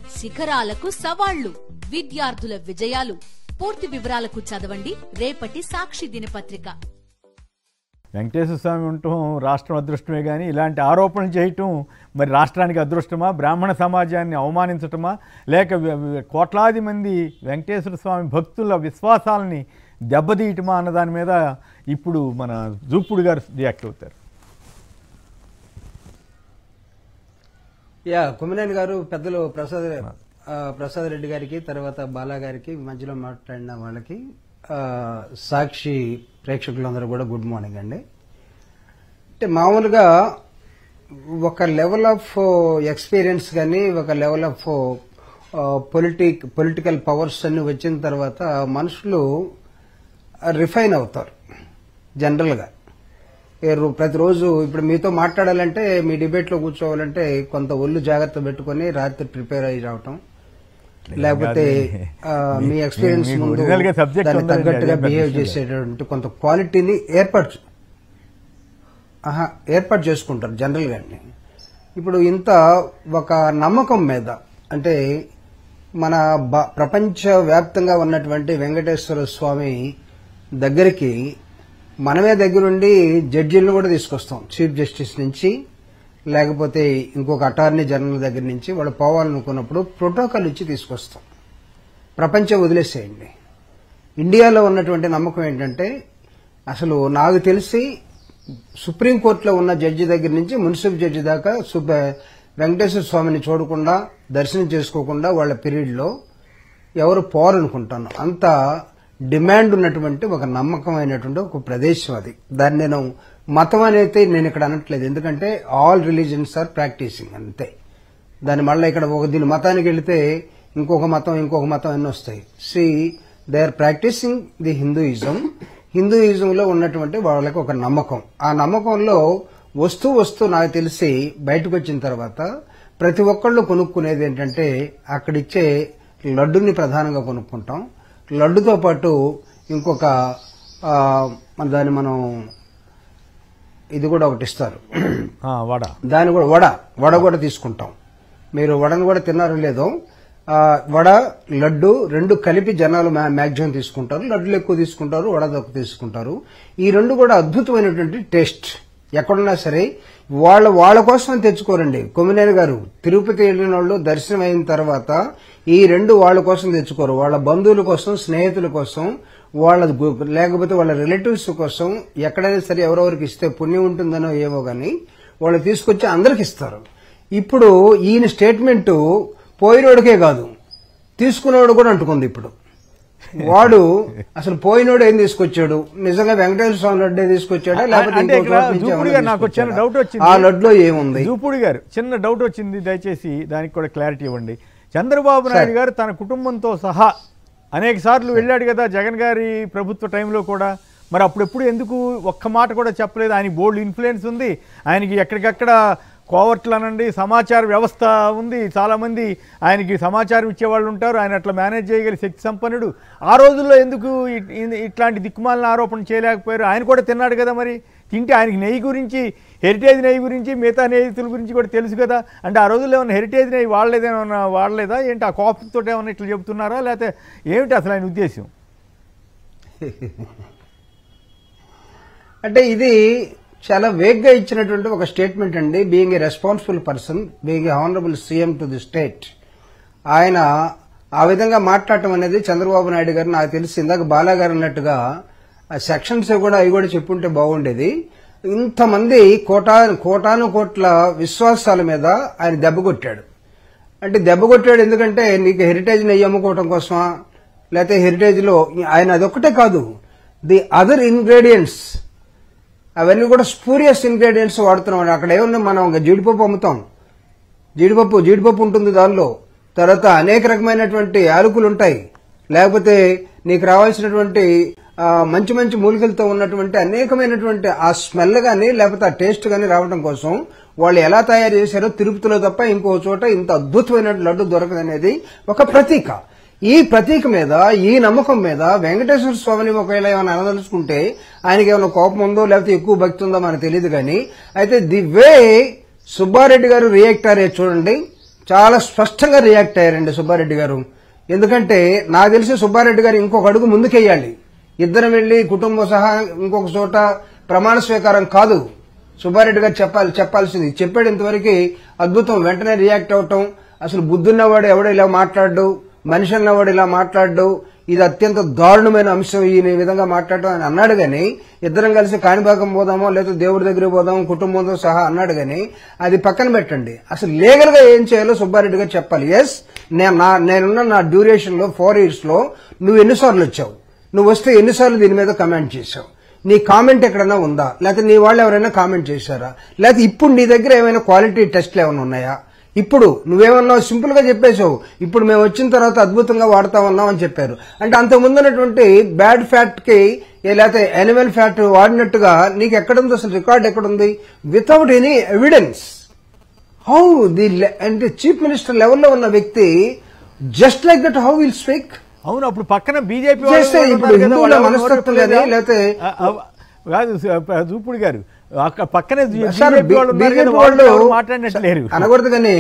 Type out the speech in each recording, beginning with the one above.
శిఖరాలకు సవాళ్లు విద్యార్థుల విజయాలు పూర్తి వివరాలకు చదవండి రేపటి సాక్షి దినపత్రిక వెంకటేశ్వర స్వామి ఉండటం రాష్ట్రం అదృష్టమే కానీ ఇలాంటి ఆరోపణలు చేయటం మరి రాష్ట్రానికి అదృష్టమా బ్రాహ్మణ సమాజాన్ని అవమానించటమా లేక వి- వి- కోట్లాది మంది వెంకటేశ్వర స్వామి భక్తుల విశ్వాసాలని దెబ్బతీయటమా అన్న దాని మీద ఇప్పుడు మన జూపుడు గారు రియాక్ట్ అవుతారు యా కుమ్మనేని గారు పెద్దలు ప్రసాద్ ఆ, ప్రసాద్ రెడ్డి గారికి తర్వాత బాలా గారికి మధ్యలో మాట్లాడిన వాళ్ళకి ఆ, సాక్షి ప్రేక్షకులందరూ కూడా గుడ్ మార్నింగ్ అండి అంటే మామూలుగా ఒక లెవెల్ ఆఫ్ ఎక్స్పీరియన్స్ కానీ ఒక level of politic political powers అన్ని వచ్చిన తర్వాత మనుషులు రిఫైన్ అవుతారు జనరల్గా ఏ రో- ప్రతిరోజు ఇప్పుడు మీతో మాట్లాడాలంటే మీ డిబేట్లో కూర్చోవాలంటే కొంత ఒళ్ళు జాగ్రత్త పెట్టుకొని రాత్రి ప్రిపేర్ అయ్యి రావటం లేకపోతే ఆ, మీ ఎక్స్పీరియన్స్ మీకు ముందు original గా subject దానికి ఉందండి, తగ్గట్టుగా అదే బిహేవ్ పెద్ద విషయం. చేసేటటువంటి కొంత క్వాలిటీని ఏర్పాటు ఆహా, ఏర్పాటు చేసుకుంటారు జనరల్గా అండి ఇప్పుడు ఇంత ఒక నమ్మకం మీద అంటే మన బ- ప్రపంచ వ్యాప్తంగా ఉన్నటువంటి వెంకటేశ్వర స్వామి దగ్గరికి మనమే దగ్గరుండి జడ్జీలను కూడా తీసుకొస్తాం చీఫ్ జస్టిస్ నుంచి లేకపోతే ఇంకొక అటార్నీ జనరల్ దగ్గర నుంచి వాళ్ళు పోవాలనుకున్నప్పుడు ప్రోటోకాల్ ఇచ్చి తీసుకొస్తాం ప్రపంచం వదిలేసేయండి ఇండియాలో ఉన్నటువంటి నమ్మకం ఏంటంటే అసలు నాకు తెలిసి సుప్రీంకోర్టులో ఉన్న జడ్జి దగ్గర నుంచి మున్సిపల్ జడ్జి దాకా సుబ్బ వెంకటేశ్వర స్వామిని చూడకుండా దర్శనం చేసుకోకుండా వాళ్ళ పీరియడ్లో ఎవరు పోరనుకుంటాను అంత డిమాండ్ ఉన్నటువంటి ఒక నమ్మకమైనటువంటి ఒక ప్రదేశం అది దాన్ని నేను మతం అనేది నేను ఇక్కడ అనట్లేదు ఎందుకంటే ఆల్ రిలీజన్స్ ఆర్ ప్రాక్టీసింగ్ అంతే దాని మళ్ళీ ఇక్కడ ఒక దీని మతానికి వెళితే ఇంకొక మతం ఇంకొక మతం ఎన్ని వస్తాయి see they are practising the Hinduism హిందూయిజంలో ఉన్నటువంటి వాళ్ళకి ఒక నమ్మకం ఆ నమ్మకంలో వస్తూ వస్తూ నాకు తెలిసి బయటకు వచ్చిన తర్వాత ప్రతి ఒక్కళ్ళు కొనుక్కునేది ఏంటంటే అక్కడిచ్చే లడ్డుని ప్రధానంగా కొనుక్కుంటాం లడ్డుతో పాటు ఇంకొక ఆ, మన దాన్ని మనం ఇది కూడా ఒకటి ఇస్తారు ఆ, వడ దాన్ని కూడా వడ వడ కూడా తీసుకుంటాం మీరు వడను కూడా తిన్నారో లేదో ఆ, వడ లడ్డు రెండు కలిపి జనాలు మ్యాక్సిమం తీసుకుంటారు లడ్డులు ఎక్కువ తీసుకుంటారు వడ తక్కువ తీసుకుంటారు ఈ రెండు కూడా అద్భుతమైనటువంటి టేస్ట్ ఎక్కడున్నా సరే వాళ్ళ వాళ్ళ కోసం తెచ్చుకోరండి కొమ్మినేని గారు తిరుపతి వెళ్ళిన వాళ్ళు దర్శనం అయిన తర్వాత ఈ రెండు వాళ్ళ కోసం తెచ్చుకోరు వాళ్ళ బంధువుల కోసం స్నేహితుల కోసం వాళ్ళ గు- లేకపోతే వాళ్ళ రిలేటివ్స్ కోసం ఎక్కడైనా సరే ఎవరెవరికి ఇస్తే పుణ్యం ఉంటుందనో ఏమో గాని వాళ్ళు తీసుకొచ్చి అందరికి ఇస్తారు ఇప్పుడు ఈయన స్టేట్మెంట్ పోయినోడికే కాదు తీసుకున్నవాడు కూడా అంటుకుంది ఇప్పుడు వాడు అసలు పోయినోడు ఏం తీసుకొచ్చాడు నిజంగా వెంకటేశ్వర స్వామి లడ్డే తీసుకొచ్చాడా లేకపోతే అంటే ఇంకో ఇక్కడ చోట నుంచి జూపుడి ఏమైనా గారు నాకు చిన్న తీసుకొచ్చాడా? డౌట్ వచ్చింది ఆ లడ్లో ఏముంది జూపుడి గారు చిన్న డౌట్ వచ్చింది దయచేసి దానికి కూడా క్లారిటీ ఇవ్వండి చంద్రబాబు నాయుడు గారు తన కుటుంబంతో సహా అనేక సార్లు వెళ్ళాడు కదా జగన్ గారి ప్రభుత్వ టైంలో కూడా మరి అప్పుడెప్పుడు ఎందుకు ఒక్క మాట కూడా చెప్పలేదు ఆయనకి బోల్డ్ ఇన్ఫ్లుయెన్స్ ఉంది ఆయనకి ఎక్కడికక్కడ కోవర్ట్లు అనండి సమాచార వ్యవస్థ ఉంది చాలామంది ఆయనకి సమాచారం ఇచ్చేవాళ్ళు ఉంటారు ఆయన అట్లా మేనేజ్ చేయగలి శక్తి సంపన్నుడు ఆ రోజుల్లో ఎందుకు ఇ- ఇ- ఇట్లాంటి దిక్కుమాలిన ఆరోపణ చేయలేకపోయారు ఆయన కూడా తిన్నాడు కదా మరి తింటే ఆయనకి నెయ్యి గురించి హెరిటేజ్ నెయ్యి గురించి మిగతా నెయ్యితుల గురించి కూడా తెలుసు కదా అంటే ఆ రోజుల్లో ఏమైనా హెరిటేజ్ నెయ్యి వాడలేదేమన్నా వాడలేదా ఏంటి ఆ కోపంతో ఏమన్నా ఇట్లా చెబుతున్నారా లేకపోతే ఏమిటి అసలు ఆయన ఉద్దేశం అంటే ఇది చాలా వేగ్గా ఇచ్చినటువంటి ఒక స్టేట్మెంట్ అండి being a responsible person being a honourable CM to the state ఆయన ఆ విధంగా మాట్లాడటం అనేది చంద్రబాబు నాయుడు గారు నాకు తెలిసి ఇందాక బాలా గారు అన్నట్టుగా ఆ సెక్షన్స్ కూడా అవి కూడా చెప్పుంటే బాగుండేది ఇంతమంది కోటా కోటాను కోట్ల విశ్వాసాల మీద ఆయన దెబ్బ కొట్టాడు అంటే దెబ్బ కొట్టాడు ఎందుకంటే నీకు హెరిటేజ్ నెయ్యి అమ్ముకోవటం కోసమా లేకపోతే హెరిటేజ్ లో ఆయన అదొక్కటే కాదు ది అదర్ ఇంగ్రీడియంట్స్ అవన్నీ కూడా స్పూరియస్ ఇంగ్రీడియంట్స్ వాడుతున్నాం అక్కడ ఏమున్నాయి మనం జీడిపప్పు అమ్ముతాం జీడిపప్పు జీడిపప్పు ఉంటుంది దానిలో తర్వాత అనేక రకమైనటువంటి యాలకులు ఉంటాయి లేకపోతే నీకు రావాల్సినటువంటి ఆ, మంచి మంచి మూలికలతో ఉన్నటువంటి అనేకమైనటువంటి ఆ స్మెల్ గానీ లేకపోతే ఆ టేస్ట్ గానీ రావడం కోసం వాళ్ళు ఎలా తయారు చేశారో తిరుపతిలో తప్ప ఇంకో చోట ఇంత అద్భుతమైన లడ్డు దొరకదనేది ఒక ప్రతీక ఈ ప్రతీక మీద ఈ నమ్మకం మీద వెంకటేశ్వర స్వామిని ఒకవేళ ఏమైనా అనదలుచుకుంటే ఆయనకి ఏమైనా కోపం ఉందో లేకపోతే ఎక్కువ భక్తి ఉందో మనకు తెలియదు కానీ అయితే ది వే సుబ్బారెడ్డి గారు రియాక్ట్ అయ్యే చూడండి చాలా స్పష్టంగా రియాక్ట్ అయ్యారండి సుబ్బారెడ్డి గారు ఎందుకంటే నాకు తెలిసి సుబ్బారెడ్డి గారు ఇంకొక అడుగు ముందుకెయ్యాలి ఇద్దరం వెళ్లి కుటుంబం సహా ఇంకొక చోట ప్రమాణ స్వీకారం కాదు సుబ్బారెడ్డి గారు చెప్పాలి చెప్పాల్సింది చెప్పాడు ఇంతవరకు అద్భుతం వెంటనే రియాక్ట్ అవటం అసలు బుద్ధున్నవాడు ఎవడో ఇలా మాట్లాడు మనిషి అన్నవాడు ఇలా మాట్లాడు ఇది అత్యంత దారుణమైన అంశం ఈ విధంగా మాట్లాడటం అని అన్నాడు గాని ఇద్దరం కలిసి కాణిపాకం పోదామో లేదా దేవుడి దగ్గరికి పోదామో కుటుంబంతో సహా అన్నాడు గాని అది పక్కన పెట్టండి అసలు లీగల్ గా ఏం చేయాలో సుబ్బారెడ్డి గారు చెప్పాలి ఎస్ నేను నా నేనున్న నా డ్యూరేషన్ లో ఫోర్ ఇయర్స్ లో నువ్వు ఎన్నిసార్లు వచ్చావు నువ్వు వస్తే ఎన్నిసార్లు దీని మీద కమెంట్ చేశావు నీ కామెంట్ ఎక్కడైనా ఉందా లేకపోతే నీ వాళ్ళు ఎవరైనా కామెంట్ చేశారా లేకపోతే ఇప్పుడు నీ దగ్గర ఏమైనా క్వాలిటీ టెస్ట్లు ఏమైనా ఉన్నాయా ఇప్పుడు నువ్వేమన్నావు సింపుల్ గా చెప్పేశావు ఇప్పుడు మేము వచ్చిన తర్వాత అద్భుతంగా వాడుతా ఉన్నాం అని చెప్పారు అంటే అంత ముందున్నటువంటి బ్యాడ్ ఫ్యాట్ కి ఏ లేకపోతే యానిమల్ ఫ్యాట్ వాడినట్టుగా నీకు ఎక్కడుంది అసలు రికార్డ్ ఎక్కడుంది without any evidence how the అంటే చీఫ్ మినిస్టర్ లెవెల్లో ఉన్న వ్యక్తి just like that how will speak అవును అప్పుడు పక్కన బీజేపీ చేస్తే ఇప్పుడు హిందువుల మనస్తత్వం కానీ లేకపోతే కాదు స- దూపుడు గారు అక్కడ పక్కనే సార్ బీజేపీ వాళ్ళు ఉన్నారు కదా, బీజేపీ వాళ్ళు వాళ్ళు ఎవరు మాట్లాడినట్లేరు అనకూడదు కానీ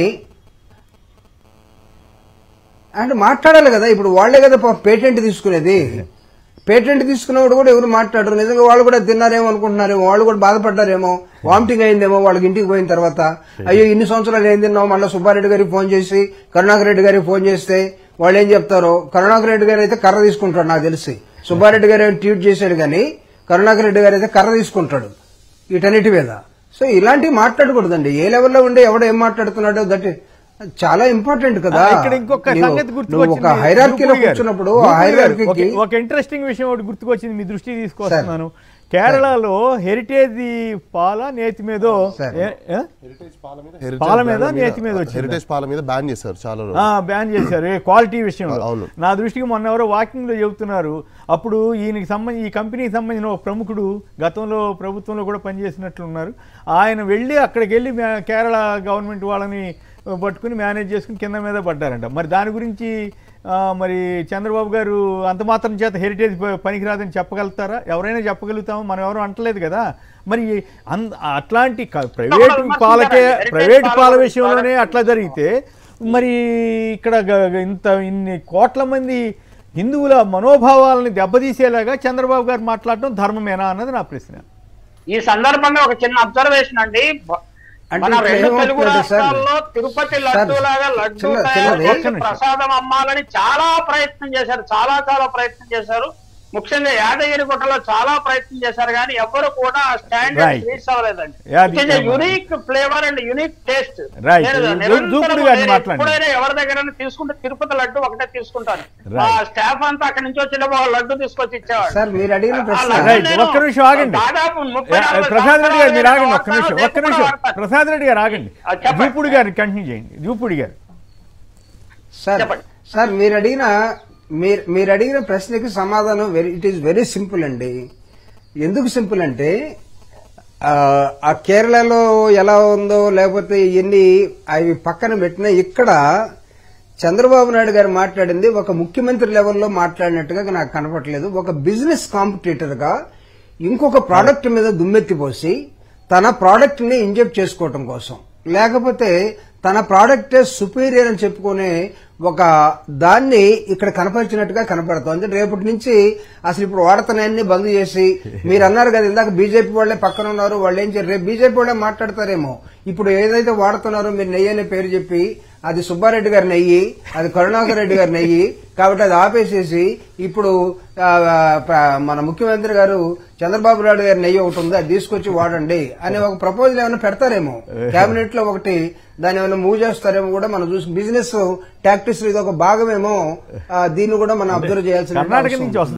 అంటే మాట్లాడాలి కదా ఇప్పుడు వాళ్లే కదా పేటెంట్ తీసుకునేది పేటెంట్ తీసుకున్నవాడు కూడా ఎవరు మాట్లాడరు నిజంగా వాళ్ళు కూడా తిన్నారేమో అనుకుంటున్నారేమో వాళ్ళు కూడా బాధపడ్డారేమో వామిటింగ్ అయిందేమో వాళ్ళకి ఇంటికి పోయిన తర్వాత అయ్యో ఇన్ని సంవత్సరాలు ఏం తిన్నావు మళ్ళీ సుబ్బారెడ్డి గారికి ఫోన్ చేసి కరుణాకర్ రెడ్డి గారికి ఫోన్ చేస్తే వాళ్ళు ఏం చెప్తారో కరుణాకర్ రెడ్డి గారు అయితే కర్ర తీసుకుంటాడు నాకు తెలిసి సుబ్బారెడ్డి గారు ఏమో ట్వీట్ చేశాడు కానీ కరుణాకర్ రెడ్డి గారు అయితే కర్ర తీసుకుంటాడు వీటన్నిటి మీద సో ఇలాంటివి మాట్లాడకూడదండి ఏ లెవెల్లో ఉండి ఎవడు ఏం మాట్లాడుతున్నాడో దట్ చాలా ఇంపార్టెంట్ కదా ఆ, ఇక్కడ ఇంకొక నీవు- సంగతి నువ్వు గుర్తుకొచ్చింది ఒక హైరార్కీలో దూపుడు గారు. కూర్చున్నప్పుడు ఆ దూపుడు గారు, హైరార్కీకి ఒక- ఒక ఇంట్రెస్టింగ్ విషయం ఒకటి గుర్తుకొచ్చింది మీ దృష్టికి తీసుకొస్తున్నాను కేరళలో హెరిటేజ్ పాల నేతి మీదో సార్. ఏ- ఏ? హెరిటేజ్ పాల మీద, బ్రాండ్ నేతి మీద వచ్చిందా? హెరిటేజ్ పాల మీద బ్యాన్ చేశారు చాలా రోజులు ఆ, బ్యాన్ చేశారు ఏ క్వాలిటీ విషయంలో అవును. నా దృష్టికి మొన్న ఎవరో వాకింగ్ లో చెబుతున్నారు అప్పుడు ఈయనకి సంబంధించి ఈ కంపెనీకి సంబంధించిన ఒక ప్రముఖుడు గతంలో ప్రభుత్వంలో కూడా పనిచేసినట్లున్నారు ఆయన వెళ్ళి అక్కడికి వెళ్ళి మే- కేరళ గవర్నమెంట్ వాళ్ళని పట్టుకుని మేనేజ్ చేసుకుని కింద మీద పడ్డారంట మరి దాని గురించి ఆ, మరి చంద్రబాబు గారు అంత మాత్రం చేత హెరిటేజ్ ప- పనికిరాదని చెప్పగలుగుతారా ఎవరైనా చెప్పగలుగుతాము మనం ఎవరు అంటలేదు కదా మరి అన్ అట్లాంటి క- ప్రైవేట్ పాలకే ప్రైవేట్ పాల విషయంలోనే అట్లా జరిగితే మరి ఇక్కడ గ- గ- ఇంత ఇన్ని కోట్ల మంది హిందువుల మనోభావాలని దెబ్బతీసేలాగా చంద్రబాబు గారు మాట్లాడటం ధర్మమేనా అన్నది నా ప్రశ్న ఈ సందర్భంగా ఒక చిన్న అబ్జర్వేషన్ అండి బ- అంటే మన ఇక్కడ రెండు తెలుగు ఏమవుతుందంటే సార్, రాష్ట్రాల్లో తిరుపతి సార్, లడ్డు లాగా లడ్డు చిన్న- తయారు చిన్నది. చేసి ప్రసాదం అమ్మాలని చాలా ప్రయత్నం చేశారు చాలా చాలా ప్రయత్నం చేశారు ముఖ్యంగా యాదగిరి గుట్టలో చాలా ప్రయత్నం చేశారు కానీ ఎవరు కూడా Right. స్టాండర్డ్ రీచ్ అవ్వలేదండి యాది- unique flavour and unique taste Right. దూ- దూకుడు గారిని మాట్లాడండి. ఎప్పుడైనా ఎవరి దగ్గర తీసుకుంటే తిరుపతి లడ్డు ఒకటే తీసుకుంటాను Right. మా స్టాఫ్ అంతా అక్కడి నుంచి వచ్చిన లడ్డు తీసుకొచ్చి ఇచ్చేవాడు సార్ మీరు అడిగిన ఆ ప్రశ్న లడ్డు రైట్ నేను ఒక్క నిమిషం ఆగండి దాదాపు ముప్పై యా, నలభై ప్రసాద్ రెడ్డి గారు మీరు ఆగండి ఒక్క సంవత్సరాలు నిమిషం ఒక్క నేను నిమిషం వాడతాను. ప్రసాద్ రెడ్డి గారు ఆగండి ఆ, చెప్పండి. దూపుడు గారిని కంటిన్యూ చేయండి దూపుడు గారు సార్ చెప్పండి. సార్ మీరు అడిగిన మీరు మీరు అడిగిన ప్రశ్నకి సమాధానం very it is very simple అండి ఎందుకు సింపుల్ అంటే ఆ, ఆ కేరళలో ఎలా ఉందో లేకపోతే ఎన్ని అవి పక్కన పెట్టినా ఇక్కడ చంద్రబాబు నాయుడు గారు మాట్లాడింది ఒక ముఖ్యమంత్రి లెవెల్లో మాట్లాడినట్టుగా నాకు కనపట్లేదు ఒక బిజినెస్ కాంపిటీటర్ గా ఇంకొక ప్రోడక్ట్ మీద దుమ్మెత్తిపోసి తన ప్రోడక్ట్ ని ఇంజెక్ట్ చేసుకోవటం కోసం లేకపోతే తన ప్రోడక్టే సుపీరియర్ అని చెప్పుకునే ఒక దాన్ని ఇక్కడ కనపరిచినట్టుగా కనపడుతోంది రేపటి నుంచి అసలు ఇప్పుడు వాడతనాన్ని బంద్ చేసి మీరు అన్నారు కదా ఇందాక బీజేపీ వాళ్ళే పక్కన ఉన్నారు వాళ్ళు ఏం చేయరు రేపు బీజేపీ వాళ్ళే మాట్లాడతారేమో ఇప్పుడు ఏదైతే వాడుతున్నారో మీరు నెయ్యి అనే పేరు చెప్పి అది సుబ్బారెడ్డి గారి నెయ్యి అది కరుణాకర్ రెడ్డి గారి నెయ్యి కాబట్టి అది ఆపేసేసి ఇప్పుడు ఆ, ప- మన ముఖ్యమంత్రి గారు చంద్రబాబు నాయుడు గారి నెయ్యి ఒకటి ఉంది అది తీసుకొచ్చి వాడండి అనే ఒక ప్రపోజల్ ఏమైనా పెడతారేమో కేబినెట్ లో ఒకటి దాన్ని ఏమైనా మూవ్ చేస్తారేమో కూడా మనం చూసి బిజినెస్ టాక్టిక్స్ ఇది ఒక భాగమేమో ఆ, దీన్ని కూడా మనం అబ్జర్వ్ చేయాల్సిన కర్ణాటక నుంచి వస్తుంది